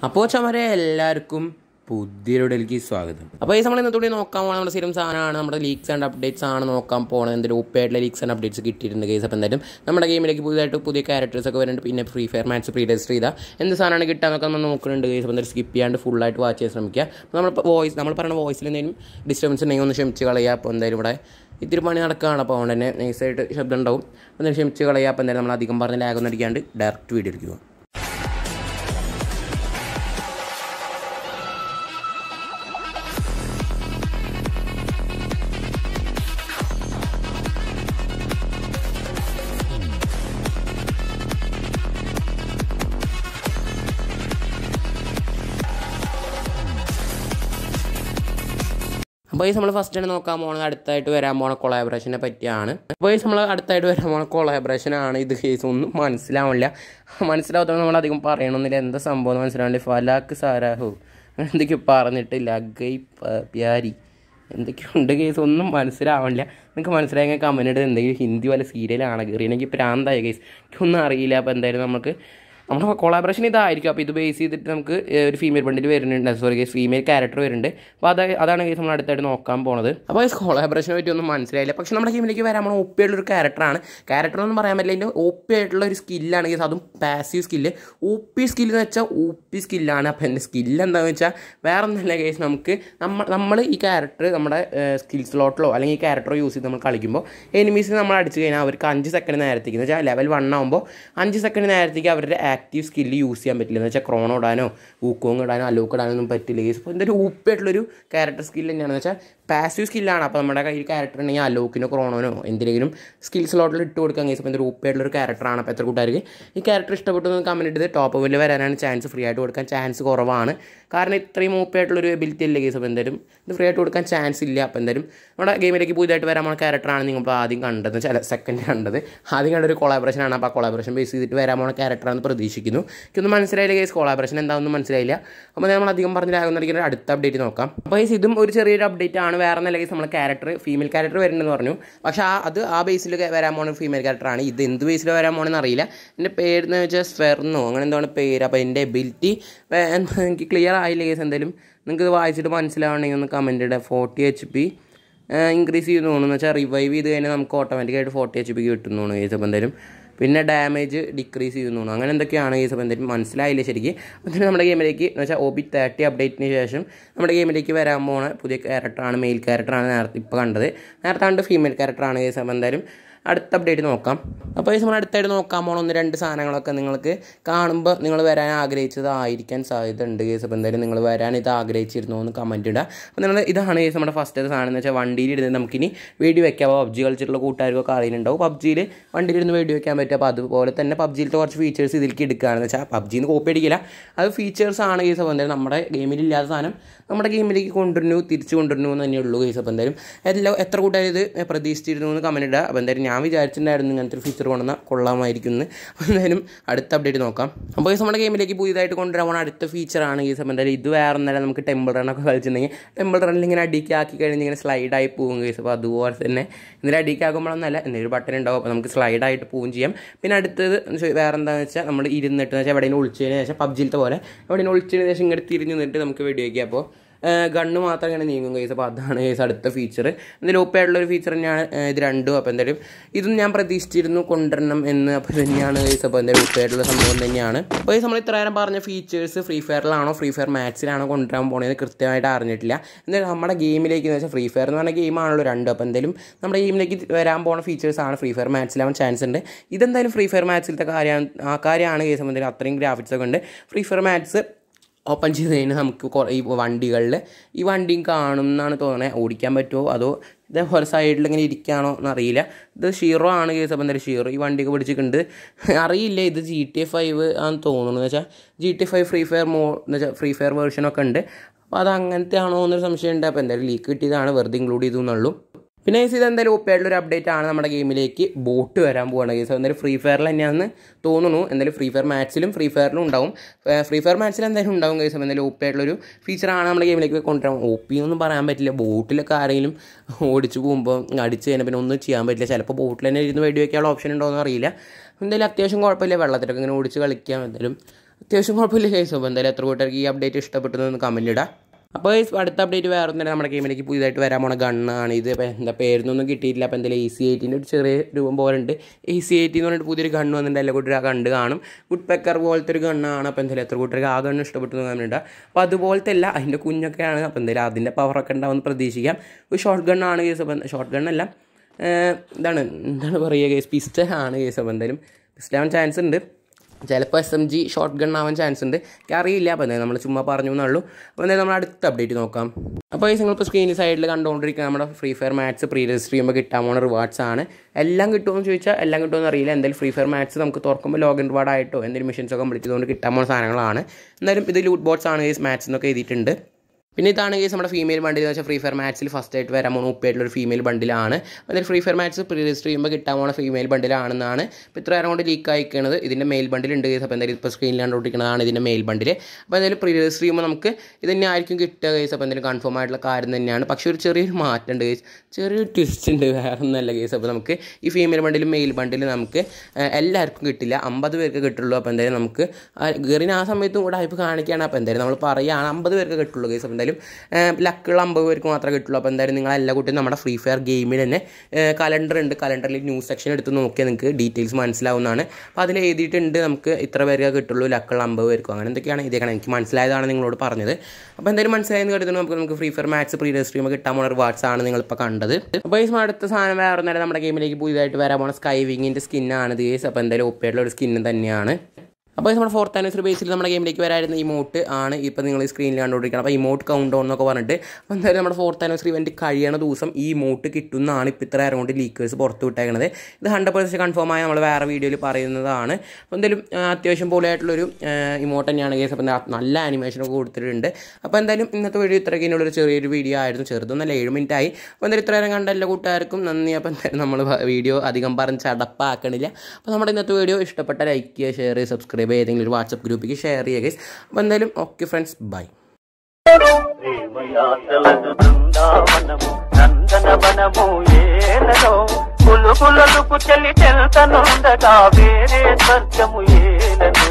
അപ്പോൾ ചമരെ എല്ലാവർക്കും പുതിയൊരുടലേക്ക് സ്വാഗതം അപ്പോൾ ഈ നമ്മൾ ഇന്നത്തോടെ നോക്കാൻ പോകുന്ന നമ്മുടെ സ്ഥിരം സാധനമാണ് നമ്മുടെ ലീക്സ് ആൻഡ് അപ്ഡേറ്റ്സ് ആണ് നോക്കാൻ പോകുന്നത് എന്തെങ്കിലും ഉപ്പായിട്ടുള്ള ലീക്സ് ആൻഡ് അപ്ഡേറ്റ്സ് കിട്ടിയിട്ടുണ്ട് കേസ് അപ്പോൾ എന്തായാലും നമ്മുടെ ഗെയിമിലേക്ക് പുതിയതായിട്ട് പുതിയ ക്യാരക്ടേഴ്സ് ഒക്കെ വരുന്നുണ്ട് പിന്നെ free fire match pre register ചെയ്താൽ എന്ത് സാധനമാണ് കിട്ടാന്നൊക്കെ നമ്മൾ നോക്കുന്നുണ്ട് കേസ് അപ്പോൾ എന്തായാലും സ്കിപ്പ് ചെയ്യാണ്ട് ഫുള്ളായിട്ട് വാച്ച് ചെയ്യാൻ ശ്രമിക്കുക അപ്പോൾ നമ്മൾ വോയിസ് നമ്മൾ പറയുന്ന വോയിസിൽ എന്തെങ്കിലും ഡിസ്റ്റർബൻസ് ഉണ്ടെങ്കിൽ ഒന്ന് ക്ഷമിച്ച് കളയുക അപ്പോൾ എന്തായാലും ഇവിടെ ഇത്തിരി പണി നടക്കുകയാണ് അപ്പോൾ അതുകൊണ്ട് തന്നെ നൈസായിട്ട് ശബ്ദം ഉണ്ടാവും ഒന്ന് ക്ഷമിച്ച് കളയുക അപ്പോൾ എന്തായാലും നമ്മൾ അധികം പറഞ്ഞ് ലാഗൊന്നും അടിക്കാണ്ട് ഡയറക്റ്റ് വീഡിയോ എടുക്കുക അപ്പോൾ ഈ നമ്മൾ ഫസ്റ്റ് ആണ് നോക്കാൻ പോകുന്നത് അടുത്തായിട്ട് വരാൻ പോണ കൊളാബറേഷനെ പറ്റിയാണ് അപ്പോൾ ഈ നമ്മൾ അടുത്തായിട്ട് വരാൻ പോണ കൊളാബറേഷൻ ആണ് ഇത് കേസ് ഒന്നും മനസ്സിലാവില്ല മനസ്സിലാവാത്തത് നമ്മൾ അധികം പറയണമെന്നില്ല എന്താ സംഭവം എന്ന് മനസ്സിലാവില്ല ഫലാക്ക് സാരാഹു എന്തൊക്കെയോ പറഞ്ഞിട്ടില്ല ഗൈ പ്യാരി എന്തൊക്കെയുണ്ട് കേസ് ഒന്നും മനസ്സിലാവണില്ല നിങ്ങൾക്ക് മനസ്സിലായെങ്കിൽ കമൻറ്റ് ഇട്ട് എന്തെങ്കിലും ഹിന്ദി വല്ല സീരിയലാണ് കയറി എനിക്ക് പ്രാന്തായ കേസ് എനിക്കൊന്നും അറിയില്ല അപ്പോൾ എന്തായാലും നമുക്ക് നമ്മുടെ കൊളാബറേഷൻ ഇതായിരിക്കും അപ്പോൾ ഇത് ബേസ് ചെയ്തിട്ട് നമുക്ക് ഏഹ്, ഒരു ഫീമെയിൽ ബണ്ടിൽ വരുന്നുണ്ട് സോറി കേസ് ഫീമെയിൽ ക്യാരക്ടർ വരുന്നുണ്ട് അപ്പോൾ അത് അതാണ് കേസ് നമ്മൾ അടുത്തായിട്ട് നോക്കാൻ പോണത് അപ്പോൾ ഈ കൊളാബറേഷനെ പറ്റി ഒന്നും മനസ്സിലായില്ല പക്ഷേ നമ്മുടെ ഗെയിമിലേക്ക് വരാൻ പോണ ഒ ഒരു ക്യാരക്ടറാണ് ക്യാരക്ടർ എന്ന് പറയാൻ പറ്റില്ല ഇതിൻ്റെ ഒ പി ആയിട്ടുള്ള ഒരു സ്കില്ലാണ് കേസ് അതും passive skill O P skill എന്ന് വെച്ചാൽ ഒ പി സ്കില്ലാണ് അപ്പോൾ എൻ്റെ സ്കില്ല് എന്താണെന്ന് വെച്ചാൽ വേറെ ഒന്നല്ല കേസ് നമുക്ക് നമ്മൾ നമ്മൾ ഈ ക്യാരക്ടർ നമ്മുടെ സ്കിൽ സ്ലോട്ടിലോ അല്ലെങ്കിൽ ഈ ക്യാരക്ടറോ യൂസ് ചെയ്ത് നമ്മൾ കളിക്കുമ്പോൾ എനിമീസിന് നമ്മൾ അടിച്ച് കഴിഞ്ഞാൽ അവർക്ക് അഞ്ച് സെക്കൻഡ് നേരത്തേക്ക് എന്ന് വെച്ചാൽ ലെവൽ വൺ ആകുമ്പോൾ അഞ്ച് സെക്കൻഡ് നേരത്തേക്ക് അവരുടെ ആക്റ്റീവ് സ്കില്ല് യൂസ് ചെയ്യാൻ പറ്റില്ല എന്ന് വെച്ചാൽ ക്രോണോ ഇടാനോ ഊക്കോങ് ഇടാനോ അലോക്ക് ഇടാനോ ഒന്നും പറ്റില്ല കേസ് അപ്പോൾ ഇതൊരു ഊപ്പായിട്ടുള്ളൊരു ക്യാരക്ടർ സ്കില്ല് തന്നെയാണെന്ന് വെച്ചാൽ പാസീവ് സ്കില്ലാണ് അപ്പോൾ നമ്മുടെ കയ്യിൽ ക്യാരക്ടർ ഉണ്ടെങ്കിൽ അലോക്കിനോ ക്രോണോനോ എന്തെങ്കിലും സ്കിൽ സ്ലോട്ടിൽ ഇട്ട് കൊടുക്കാൻ കേസ് അപ്പോൾ ഇതൊരു ഊപ്പായിട്ടുള്ളൊരു ക്യാരക്ടറാണ് അപ്പോൾ എത്ര കൂട്ടുകാർക്ക് ഈ ക്യാരക്ടർ ഇഷ്ടപ്പെട്ടു എന്ന് കമൻറ്റ് ചെയ്ത് ടോപ്പ് വില് വരാനാണ് ചാൻസ് ഫ്രീ ആയിട്ട് കൊടുക്കാൻ ചാൻസ് കുറവാണ് കാരണം ഇത്രയും ഊപ്പായിട്ടുള്ളൊരു എബിലിറ്റി അല്ലേ കേസ് അപ്പോൾ എന്തായാലും ഇത് ഫ്രീ ആയിട്ട് കൊടുക്കാൻ ചാൻസ് ഇല്ല അപ്പോൾ എന്തായാലും നമ്മുടെ ഗെയിമിലേക്ക് പുതിയതായിട്ട് വരാൻ പോണ ക്യാരക്ടറാണ് നിങ്ങളിപ്പോൾ ആദ്യം കണ്ടത് ചില സെക്കൻഡ് കണ്ടത് ആദ്യം കണ്ട ഒരു കൊളാബറേഷൻ ആണ് അപ്പോൾ ആ കൊളാബറേഷൻ ബേസ് ചെയ്തിട്ട് വരാൻ പോണ ക്യാരക്ടറാണെന്ന് പ്രതീക്ഷിക്കുന്നു എനിക്കൊന്നും മനസ്സിലായില്ല കേസ് കൊളാബറേഷൻ എന്താണെന്നും മനസ്സിലായില്ല അപ്പോൾ നമ്മൾ അധികം പറഞ്ഞില്ലാകുന്ന അടുത്ത അപ്ഡേറ്റ് നോക്കാം അപ്പോൾ ഈ ഇതും ഒരു ചെറിയൊരു അപ്ഡേറ്റ് ആണ് വേറെ നല്ല കേസ് നമ്മൾ ക്യാരക്ടർ ഫീമെയിൽ ക്യാരക്ടർ വരുന്നുണ്ടെന്ന് പറഞ്ഞു പക്ഷേ ആ അത് ആ ബേസിൽ വരാൻ പോണ ഫീമെയിൽ ക്യാരക്ടറാണ് ഇത് എന്ത് ബേസിൽ വരാൻ പോണെന്ന് അറിയില്ല എൻ്റെ പേര് എന്ന് വെച്ചാൽ സ്ഫെർന്നോ അങ്ങനെ എന്താണ് പേര് അപ്പോൾ എൻ്റെ എബിലിറ്റി എനിക്ക് ക്ലിയർ ആയില്ല കേസ് എന്തായാലും നിങ്ങൾക്ക് ഇത് വായിച്ചിട്ട് മനസ്സിലാവണമെങ്കിൽ ഒന്ന് കമൻറ്റ് ഇടുക ഫോർട്ടി എച്ച് പി ഇൻക്രീസ് ചെയ്യുന്നു തോന്നുന്നു വെച്ചാൽ റിവൈവ് ചെയ്ത് കഴിഞ്ഞാൽ നമുക്ക് ഓട്ടോമാറ്റിക്കായിട്ട് ഫോർട്ടി എച്ച് പിക്ക് കിട്ടുന്നു തോന്നുന്നു കേസ് അപ്പോൾ എന്തായാലും പിന്നെ ഡാമേജ് ഡിക്രീസ് ചെയ്യുന്നു തോന്നുന്നു അങ്ങനെ എന്തൊക്കെയാണ് കേസ് അപ്പോൾ എന്തായാലും മനസ്സിലായില്ല ശരിക്കും അപ്പോൾ തന്നെ നമ്മുടെ ഗെയിമിലേക്ക് എന്ന് വെച്ചാൽ ഒ ബി തേർട്ടി അപ്ഡേറ്റിന് ശേഷം നമ്മുടെ ഗെയിമിലേക്ക് വരാൻ പോണ പുതിയ ക്യാരക്ടറാണ് മെയിൽ ക്യാരക്ടറാണ് നേരത്തെ ഇപ്പോൾ കണ്ടത് നേരത്തെ കണ്ട് ഫീമെയിൽ ക്യാരക്ടറാണ് കേസ് അപ്പോൾ എന്തായാലും അടുത്ത അപ്ഡേറ്റ് നോക്കാം അപ്പോൾ നമ്മൾ അടുത്തായിട്ട് നോക്കാൻ പോണ ഒന്ന് രണ്ട് സാധനങ്ങളൊക്കെ നിങ്ങൾക്ക് കാണുമ്പോൾ നിങ്ങൾ വരാൻ ആഗ്രഹിച്ചതായിരിക്കാൻ സാധ്യത ഉണ്ട് കേസ് അപ്പോൾ എന്തായാലും നിങ്ങൾ വരാൻ ഇത് ആഗ്രഹിച്ചിരുന്നു എന്ന് കമൻറ്റ് ഇടുക അപ്പോൾ നിങ്ങൾ ഇതാണ് കേസ് നമ്മുടെ ഫസ്റ്റ് സാധനം എന്ന് വെച്ചാൽ വണ്ടിയിൽ ഇരുന്ന് നമുക്കിനി വീഡിയോ വെക്കാം പബ്ജി കളിച്ചിട്ടുള്ള കൂട്ടുകാർക്കൊക്കെ അറിയുന്നുണ്ടാവും പബ്ജിയിൽ വണ്ടിയിൽ ഇരുന്ന് വീഡിയോ വെക്കാൻ പറ്റും അപ്പോൾ അതുപോലെ തന്നെ പബ്ജിയിലത്തെ കുറച്ച് ഫീച്ചേഴ്സ് ഇതിലേക്ക് എടുക്കുകയാണെന്ന് വെച്ചാൽ പബ്ജിന്ന് കോപ്പി അടിക്കില്ല അത് ഫീച്ചേഴ്സ് ആണ് കേസ് അപ്പോൾ എന്തായാലും നമ്മുടെ ഗെയിമിൽ ഇല്ലാത്ത സാധനം നമ്മുടെ ഗെയിമിലേക്ക് കൊണ്ടുവരുന്നു തിരിച്ചു കൊണ്ടുവരുന്നു എന്ന് തന്നെയുള്ളൂ കേസ് അപ്പോൾ എന്തായാലും എല്ലാം എത്ര കൂട്ടുകാർ ഇത് പ്രതീക്ഷിച്ചിരുന്നു എന്ന് കമൻറ്റ് ഇടുക അപ്പോൾ എന്തായാലും ഞാൻ വിചാരിച്ചിട്ടുണ്ടായിരുന്നു ഇങ്ങനത്തെ ഒരു ഫീച്ചർ കൊണ്ടുവന്നാൽ കൊള്ളാമായിരിക്കും എന്ന് അപ്പോൾ എന്തായാലും അടുത്ത അപ്ഡേറ്റ് നോക്കാം അപ്പോൾ ഈ നമ്മുടെ ഗെയിമിലേക്ക് പുതിയതായിട്ട് കൊണ്ടുവരാൻ പോകുന്ന അടുത്ത ഫീച്ചറാണ് ഈ സമയം എന്തായാലും ഇത് വേറെ ഒന്നല്ല നമുക്ക് ടെമ്പിൾ റണ്ണൊക്കെ കളിച്ചിട്ടുണ്ടെങ്കിൽ ടെമ്പിൾ റണ്ണിൽ ഇങ്ങനെ അടിക്കി ആക്കി കഴിഞ്ഞ് ഇങ്ങനെ സ്ലൈഡായി പോകും കേസ് അപ്പോൾ അതുപോലെ തന്നെ ഇതിൽ അടിക്കി ആക്കുമ്പോഴൊന്നല്ല എന്തെങ്കിലും ബട്ടൺ ഉണ്ടാവും അപ്പോൾ നമുക്ക് സ്ലൈഡായിട്ട് പോവുകയും ചെയ്യാം പിന്നെ അടുത്തത് വേറെ എന്താണെന്ന് വെച്ചാൽ നമ്മൾ ഇരുന്നിട്ട് വെച്ചാൽ എവിടെയെങ്കിലും ഒളിച്ചതിന് ശേഷം പബ്ജിയിലത്തെ പോലെ എവിടെയെങ്കിലും ഒളിച്ചതിന് ശേഷം ഇങ്ങനെ തിരിഞ്ഞ് നിന്നിട്ട് നമുക്ക് വെടി വയ്ക്കാം അപ്പോൾ ഗണ്ണ് മാത്രം ഇങ്ങനെ നീങ്ങും കേസ് അപ്പോൾ അതാണ് കേസ് അടുത്ത ഫീച്ചർ ഇതിൽ ഒപ്പായിട്ടുള്ള ഒരു ഫീച്ചർ തന്നെയാണ് ഏഹ്, ഇത് രണ്ടും അപ്പോൾ എന്തായാലും ഇതും ഞാൻ പ്രതീക്ഷിച്ചിരുന്നു കൊണ്ടുവരണം എന്ന് അപ്പോൾ തന്നെയാണ് കേസ് അപ്പോൾ എന്തായാലും ഒപ്പായിട്ടുള്ള സംഭവം തന്നെയാണ് അപ്പോൾ ഈ നമ്മൾ ഇത്ര നേരം പറഞ്ഞ ഫീച്ചേഴ്സ് ഫ്രീ ഫയറിലാണോ ഫ്രീ ഫയർ മാച്ചിലാണോ കൊണ്ടുവരാൻ പോണതെന്ന് കൃത്യമായിട്ട് അറിഞ്ഞിട്ടില്ല എന്തായാലും നമ്മുടെ ഗെയിമിലേക്ക് എന്ന് വെച്ചാൽ ഫ്രീ ഫയർ എന്ന് പറഞ്ഞ ഗെയിമാണല്ലോ രണ്ടും അപ്പോൾ എന്തായാലും നമ്മുടെ ഗെയിമിലേക്ക് വരാൻ പോണ ഫീച്ചേഴ്സ് ആണ് ഫ്രീ ഫയർ മാച്ചിലാവാൻ ചാൻസ് ഉണ്ട് ഇതെന്തായാലും ഫ്രീ ഫയർ മാച്ചിലത്തെ കാര്യമാണ് ആ കാര്യമാണ് കേസ് അപ്പോൾ എന്തായാലും അത്രയും ഗ്രാഫിക്സ് ഒക്കെ ഉണ്ട് ഫ്രീ ഫയർ മാച്ച് ഓപ്പൺ ചെയ്ത് കഴിഞ്ഞാൽ നമുക്ക് കുറേ ഈ വണ്ടികളിൽ ഈ വണ്ടിയും കാണും എന്നാണ് തോന്നുന്നത് ഓടിക്കാൻ പറ്റുമോ അതോ ഇതേപോലെ സൈഡിൽ ഇങ്ങനെ ഇരിക്കുകയാണോ എന്നറിയില്ല ഇത് ഷീറോ ആണ് കേസ് അപ്പം എന്തായാലും ഷീറോ ഈ വണ്ടിയൊക്കെ പിടിച്ചിട്ടുണ്ട് അറിയില്ല ഇത് ജി ടി എ ഫൈവ് ആണെന്ന് തോന്നുന്നു എന്ന് വെച്ചാൽ G T five free fire മോ എന്ന് വെച്ചാൽ ഫ്രീ ഫയർ വേർഷനൊക്കെ ഉണ്ട് അപ്പോൾ അത് അങ്ങനത്തെ ആണോ എന്നൊരു സംശയം ഉണ്ട് അപ്പോൾ എന്തായാലും ലീക്ക് കിട്ടിയതാണ് വെറുതെ ഇൻക്ലൂഡ് ചെയ്തു എന്നുള്ളൂ പിന്നെ കേസ് ഇത് എന്തായാലും ഒപ്പയായിട്ടുള്ള ഒരു അപ്ഡേറ്റ് ആണ് നമ്മുടെ ഗെയിമിലേക്ക് ബോട്ട് വരാൻ പോകുന്ന കേസ് എന്തായാലും ഫ്രീ ഫയറിൽ തന്നെയാണെന്ന് തോന്നുന്നു എന്തായാലും ഫ്രീ ഫയർ മാച്ചിലും ഫ്രീ ഫയറിലും ഉണ്ടാവും ഫ്രീ ഫയർ മാച്ചിൽ എന്തായാലും ഉണ്ടാവും കേസ് എന്തായാലും ഒപ്പയായിട്ടുള്ളൊരു ഫീച്ചറാണ് നമ്മുടെ ഗെയിമിലേക്ക് കൊണ്ടുവരാൻ ഒ പി ഒന്നും പറയാൻ പറ്റില്ല ബോട്ടിലൊക്കെ ആരെങ്കിലും ഓടിച്ച് പോകുമ്പോൾ അടിച്ച് കഴിഞ്ഞാൽ പിന്നെ ഒന്നും ചെയ്യാൻ പറ്റില്ല ചിലപ്പോൾ ബോട്ടിൽ തന്നെ ഇരുന്ന് വെടി വയ്ക്കാനുള്ള ഓപ്ഷൻ ഉണ്ടോ എന്ന് അറിയില്ല എന്തായാലും അത്യാവശ്യം കുഴപ്പമില്ല വെള്ളത്തിലൊക്കെ ഇങ്ങനെ ഓടിച്ച് കളിക്കാം എന്തായാലും അത്യാവശ്യം കുഴപ്പമില്ല കേസ് അപ്പോൾ എന്തായാലും എത്ര കൂട്ടർക്ക് ഈ അപ്ഡേറ്റ് ഇഷ്ടപ്പെട്ടു എന്ന് കമൻറ്റ് ഇടാം അപ്പോൾ ഈ അടുത്ത അപ്ഡേറ്റ് വേറെ ഒന്നും നമ്മുടെ ഗെയിമിലേക്ക് പുതിയതായിട്ട് വരാൻ പോണ ഗണ്ണാണ് ഇത് ഇപ്പോൾ എന്താ പേരൊന്നും കിട്ടിയിട്ടില്ല അപ്പോൾ എന്തായാലും എ സി എയ്റ്റിൻ്റെ ഒരു ചെറിയ രൂപം പോലെ ഉണ്ട് എ സി എയ്റ്റി എന്ന് പറഞ്ഞിട്ട് പുതിയൊരു ഗണ്ണ് വന്നിട്ടുണ്ട് എല്ലാ കൂട്ടരും ആ കണ്ട് കാണും വുഡ് പെക്കർ പോലത്തെ ഒരു ഗണ്ണാണ് അപ്പോൾ എന്തായാലും എത്ര കൂട്ടർക്ക് ആ ഗണ്ണ് ഇഷ്ടപ്പെട്ടു എന്ന് കമൻറ്റ് അപ്പോൾ അതുപോലത്തെ അല്ല അതിൻ്റെ കുഞ്ഞൊക്കെയാണ് അപ്പോൾ എന്തായാലും അതിൻ്റെ പവറൊക്കെ ഉണ്ടാവുമെന്ന് പ്രതീക്ഷിക്കാം ഒരു ഷോർട്ട് ഗണ്ണാണ് കേസ് അപ്പോൾ ഷോർട്ട് ഗണ്ണല്ല ഇതാണ് എന്താണ് പറയുക കേസ് പിസ്റ്റൽ ആണ് കേസ് അപ്പോൾ എന്തായാലും പിസ്റ്റൽ ആവാൻ ചാൻസ് ഉണ്ട് ചിലപ്പോൾ S M G short gun ആവാൻ ചാൻസ് ഉണ്ട് എനിക്ക് അറിയില്ല അപ്പോൾ എന്തായാലും നമ്മൾ ചുമ്മാ പറഞ്ഞു എന്നുള്ളൂ അപ്പോൾ എന്തായാലും നമ്മൾ അടുത്ത അപ്ഡേറ്റ് നോക്കാം അപ്പോൾ ഈ നിങ്ങളിപ്പോൾ സ്ക്രീനിൽ സൈഡിൽ കണ്ടുകൊണ്ടിരിക്കുന്ന നമ്മുടെ free fire matches pre register ചെയ്യുമ്പോൾ കിട്ടാൻ പോകുന്ന റിവാർഡ്സ് ആണ് എല്ലാം കിട്ടുമെന്ന് ചോദിച്ചാൽ എല്ലാം കിട്ടുമെന്ന് അറിയില്ല എന്തായാലും ഫ്രീ ഫയർ മാത്സ് നമുക്ക് തുറക്കുമ്പോൾ ലോഗിൻ റിവാർഡ് ആയിട്ടോ എന്തെങ്കിലും മിഷൻസ് ഒക്കെ കംപ്ലീറ്റ് ചെയ്തുകൊണ്ട് കിട്ടാൻ പോകുന്ന സാധനങ്ങളാണ് എന്തായാലും ഇത് ലൂട്ട് ബോട്ട്സ് ആണ് ഈ മാത്സ് എന്നൊക്കെ എഴുതിയിട്ടുണ്ട് പിന്നെ ഇതാണ് കേസ് നമ്മുടെ ഫീമെയിൽ ബണ്ടിൽ എന്ന് വെച്ചാൽ ഫ്രീ ഫയർ മാച്ചിൽ ഫസ്റ്റ് ആയിട്ട് വരാൻ പോകുന്ന ഉപ്പായിട്ടുള്ള ഒരു ഫീമെയിൽ ബണ്ടിലാണ് അതിൽ free fire match pre register ചെയ്യുമ്പോൾ കിട്ടാൻ പോകുന്ന ഫീമെയിൽ ബണ്ടിലാണെന്നാണ് ഇപ്പോൾ ഇത്ര നേരം കൊണ്ട് ലീക്ക് അയക്കുന്നത് ഇതിൻ്റെ മെയിൽ ബണ്ടിൽ ഉണ്ട് കേസ് അപ്പോൾ എന്തായാലും ഇപ്പോൾ സ്ക്രീനിൽ കണ്ടുകൊണ്ടിരിക്കുന്നതാണ് ഇതിൻ്റെ മെയിൽ ബണ്ടിൽ അപ്പോൾ എന്തായാലും പ്രീ രജിസ്റ്റർ ചെയ്യുമ്പോൾ നമുക്ക് ഇത് തന്നെ ആയിരിക്കും കിട്ടുക കേസ് അപ്പോൾ എന്തായാലും കൺഫേം ആയിട്ടുള്ള കാര്യം തന്നെയാണ് പക്ഷേ ഒരു ചെറിയൊരു മാറ്റം ഉണ്ട് കേസ് ചെറിയൊരു ട്വിസ്റ്റ് ഉണ്ട് വേറെ ഒന്നല്ല കേസ് അപ്പോൾ നമുക്ക് ഈ ഫീമെയിൽ ബണ്ടിലും മെയിൽ ബണ്ടിലും നമുക്ക് എല്ലാവർക്കും കിട്ടില്ല അമ്പത് പേർക്ക് കിട്ടുള്ളൂ അപ്പോൾ എന്തായാലും നമുക്ക് ഗറിന് ആ സമയത്തും കൂടെ ഹൈപ്പ് കാണിക്കുകയാണ് അപ്പോൾ എന്തായാലും നമ്മൾ പറയുകയാണ് അമ്പത് പേർക്ക് കിട്ടുള്ളൂ കേസ് അപ്പോൾ എന്തായാലും ലക്കുള്ള അമ്പത് പേർക്ക് മാത്രമേ കിട്ടുള്ളൂ അപ്പോൾ എന്തായാലും നിങ്ങൾ എല്ലാ കുട്ടിയും നമ്മുടെ ഫ്രീ ഫയർ ഗെയിമിൽ തന്നെ കലണ്ടർ ഉണ്ട് കലണ്ടറിൽ ന്യൂസ് സെക്ഷൻ എടുത്ത് നോക്കിയാൽ നിങ്ങൾക്ക് ഡീറ്റെയിൽസ് മനസ്സിലാവുന്നതാണ് അപ്പോൾ അതിൽ എഴുതിയിട്ടുണ്ട് നമുക്ക് ഇത്ര പേർക്ക് കിട്ടുള്ളൂ ലക്കുള്ള അമ്പത് പേർക്കും അങ്ങനെ എന്തൊക്കെയാണ് ഇതേക്കണം എനിക്ക് മനസ്സിലായതാണ് നിങ്ങളോട് പറഞ്ഞത് അപ്പോൾ എന്തായാലും മനസ്സിലായെന്ന് കരുതുന്നു നമുക്ക് നമുക്ക് free fire match pre register ചെയ്യുമ്പോൾ കിട്ടാൻ പോണ റിവാർഡ്സ് ആണ് നിങ്ങളിപ്പോൾ കണ്ടത് അപ്പോൾ ഈ അടുത്ത സാധനം വേറെ ഒന്നല്ല നമ്മുടെ ഗെയിമിലേക്ക് പുതിയതായിട്ട് വരാൻ പോണ സ്കൈ വിങ്ങിൻ്റെ സ്കിന്നാണ് ഇത് കേസ് അപ്പോൾ എന്തായാലും ഒപ്പയായിട്ടുള്ള ഒരു സ്കിന്ന് തന്നെയാണ് അപ്പോൾ നമ്മുടെ ഫോർത്ത് ആനിവേഴ്സറി ബേസിൽ നമ്മുടെ ഗെയിമിലേക്ക് വരായിരുന്ന ഇമോട്ട് ആണ് ഇപ്പോൾ നിങ്ങൾ സ്ക്രീനിൽ കണ്ടുകൊണ്ടിരിക്കുന്നത് അപ്പോൾ ഇമോട്ട് കൗണ്ട് ഓൺ എന്നൊക്കെ പറഞ്ഞിട്ട് അപ്പോൾ എന്തായാലും നമ്മുടെ ഫോർത്ത് ആനിവേഴ്സറി ഇവൻറ്റ് കഴിയണ ദിവസം ഈ ഇമോട്ട് കിട്ടുന്നതാണ് ഇപ്പോൾ ഇത്ര നേരം കൊണ്ട് ലീക്കേഴ്സ് പുറത്ത് വിട്ടേക്കുന്നത് ഇത് ഹൺഡ്രഡ് പെർസെൻറ്റ് കൺഫേം ആയി നമ്മൾ വേറെ വീഡിയോയിൽ പറയുന്നതാണ് അപ്പോൾ എന്തായാലും അത്യാവശ്യം പൊളിയായിട്ടുള്ളൊരു ഇമോട്ട് തന്നെയാണ് കേസ് അപ്പോൾ നല്ല ആനിമേഷനൊക്കെ കൊടുത്തിട്ടുണ്ട് അപ്പോൾ എന്തായാലും ഇന്നത്തെ വീഡിയോ ഇത്രയ്ക്കുള്ളൊരു ചെറിയൊരു വീഡിയോ ആയിരുന്നു ചെറുതൊന്നല്ല ഏഴ് മിനിറ്റ് ആയി അപ്പോൾ എന്തായാലും ഇത്ര നേരം കണ്ട എല്ലാ കൂട്ടുകാർക്കും നന്ദി അപ്പോൾ എന്തായാലും നമ്മൾ വീഡിയോ അധികം പറഞ്ഞ് ചടപ്പാക്കണില്ല അപ്പോൾ നമ്മുടെ ഇന്നത്തെ വീഡിയോ ഇഷ്ടപ്പെട്ട ലൈക്ക് ചെയ്യുക ഷെയർ ചെയ്യുക സബ്സ്ക്രൈബ് ചെയ്യുക ഏതെങ്കിലും ഒരു വാട്സപ്പ് ഗ്രൂപ്പിലേക്ക് ഷെയർ ചെയ്യുക ഗൈസ് അപ്പോൾ എന്തായാലും ഓക്കെ ഫ്രണ്ട്സ് ബൈ ప్రేమయాతలదు బృందావనము నందనవనము ఏలలో పులుగులకు చెల్లి చెల్తనుండగా వేరే స్వర్గము ఏలను